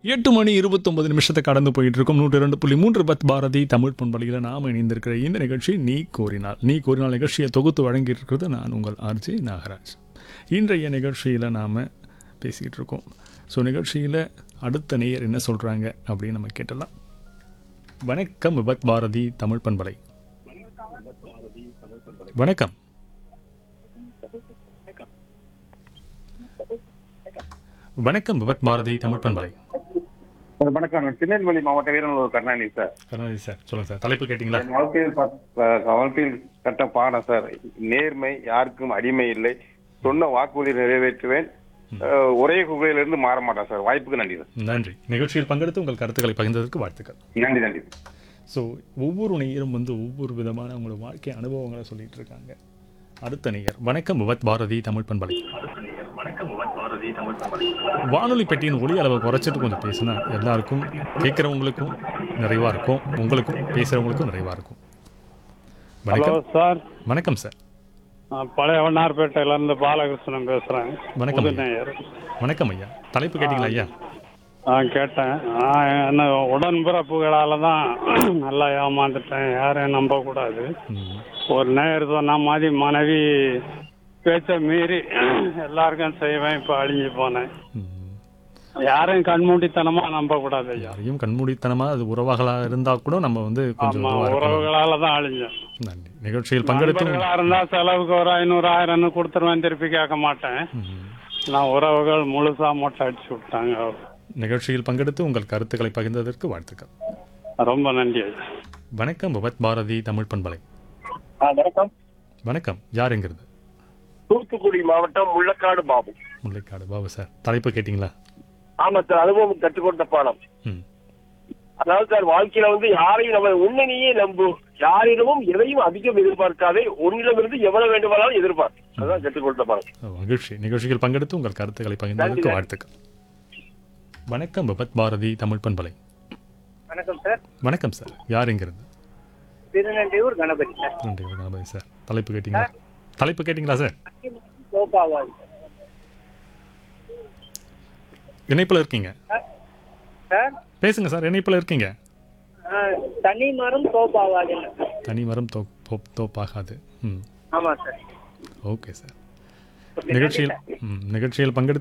எட்டு மணி இருபத்தொன்பது நிமிஷத்தை கடந்து போயிட்டு இருக்கோம் நூற்றி ரெண்டு புள்ளி மூன்று பத் பாரதி தமிழ் பண்பலையில் நாம் இணைந்திருக்கிற இந்த நிகழ்ச்சி நீ கோரினால் நீ கோரினால் நிகழ்ச்சியை தொகுத்து வழங்கிட்டு இருக்கிறது நான் உங்கள் ஆர்ஜி நாகராஜ் இன்றைய நிகழ்ச்சியில் நாம் பேசிக்கிட்டு இருக்கோம் ஸோ நிகழ்ச்சியில் அடுத்த நேயர் என்ன சொல்கிறாங்க அப்படின்னு நம்ம கேட்டலாம் வணக்கம் விபத் பாரதி தமிழ் பண்பலை வணக்கம் வணக்கம் விபத் பாரதி தமிழ் பண்பலை சார் வணக்கம் நான் திருநெல்வேலி மாவட்ட வீரநல்லூர் கருணாநிதி சார் கருணாநிதி சார் சொல்லுங்கள் சார் தலைப்பு கேட்டிங்களா என் வாழ்க்கையில் ப- ப- வாழ்க்கையில் கட்ட பாடம் சார் நேர்மை யாருக்கும் அடிமை இல்லை சொன்ன வாக்குறுதி நிறைவேற்றுவேன் அஹ், ஒரே குகையிலிருந்து மாற மாட்டேன் சார் வாய்ப்புக்கு நன்றி சார் நன்றி நிகழ்ச்சியில் பங்கெடுத்து உங்கள் கருத்துக்களை பகிர்ந்ததற்கு வாழ்த்துக்கள் நன்றி நன்றி ஸோ ஒவ்வொரு நேயரும் வந்து ஒவ்வொரு விதமான அவங்களோட வாழ்க்கை அனுபவங்களை சொல்லிட்டு இருக்காங்க அடுத்த நேயர் வணக்கம் விவத் பாரதி தமிழ் பண்பலை வானொலி பெட்டியின் ஒளி அளவை குறைச்சிட்டு கொஞ்சம் பேசினா எல்லாருக்கும் கேட்குறவங்களுக்கும் நிறைவாக இருக்கும் உங்களுக்கும் பேசுகிறவங்களுக்கும் நிறைவாக இருக்கும் ஹலோ வணக்கம் சார் வணக்கம் சார் நான் பழைய வண்ணார்பேட்டையில இருந்து பாலகிருஷ்ணன் பேசுறேன் வணக்கம் ஐயா. புதுநேயர் வணக்கம் ஐயா தலைப்பு கேட்டிங்களா ஐயா நான் கேட்டேன் நான் என்ன உடன்பிறப்புகளால தான் நல்லா ஏமாந்துட்டேன் யாரையும் நம்பக்கூடாது ம், ஒரு நேயர் சொன்ன மாதிரி மனைவி பேச்ச மீறி எல்லாருக்கும் செய்வேன் இப்போ அழிஞ்சு போனேன் ம். யாரையும் கண்மூடித்தனமா நம்பக்கூடாது ஐயா யாரையும் கண்மூடித்தனமாக அது உறவாகலாக இருந்தால் கூட நம்ம வந்து கொஞ்சம் ஆமா இதுவா இருக்கணும். உறவுகளால தான் அழிஞ்சேன் நன்றி நிகழ்ச்சியில் பங்கெடுத்து நண்பர்களா இருந்தா செலவுக்கு ஒரு ஐநூறு ஆயிரம்னு கொடுத்துருவேன் திருப்பி கேட்க மாட்டேன் ம். நான் உறவுகள் முழுசா மொட்டை அடிச்சு விட்டாங்க நிகழ்ச்சியில் பங்கெடுத்து உங்கள் கருத்துக்களை பகிர்ந்ததற்கு வாழ்த்துக்கள் ரொம்ப நன்றி ஐயா வணக்கம் பகவத் பாரதி தமிழ் பண்பலை வணக்கம் வணக்கம் யாருங்கிறது தூத்துக்குடி மாவட்டம் முள்ளக்காடு பாபு முல்லைக்காடு பாபு சார் தலைப்பு கேட்டிங்களா ஆமா சார் அனுபவம் கற்றுக்கொண்ட பாடம் ம் அதாவது சார் வாழ்க்கையில வந்து யாரையும் நம்ம உன்னையே நம்பு யாரிடமும் எதையும் அதிகம் எதிர்பார்க்காதே உன்னிடமிருந்து எவ்வளவு வேண்டுமானாலும் எதிர்பார் அதான் கற்றுக்கொண்ட பாடம் ஓ, மகிழ்ச்சி நிகழ்ச்சியில் பங்கெடுத்து உங்கள் கருத்துக்களை பகிர்ந்ததற்கு நன்றி. வாழ்த்துக்கள் வணக்கம் பகவத் பாரதி தமிழ் பண்பலை வணக்கம் சார் வணக்கம் சார் யாருங்கிறது திருநெல்வேலூர் கணபதி சார் நன்றி கணபதி சார் தலைப்பு கேட்டிங்களா தலைப்பு கேட்டிங்களா சார் கோபாவால் இணைப்பில் இருக்கீங்க சார் பேசுங்க சார் இணைப்பில் இருக்கீங்க தனி மரம் கோபாவால் தனி மரம் தோ தோப்- தோப்பாகாது ம் ஆமா சார் ஓகே சார் நிகழ்ச்சியில் ம், நிகழ்ச்சியில் பங்கெடுத்து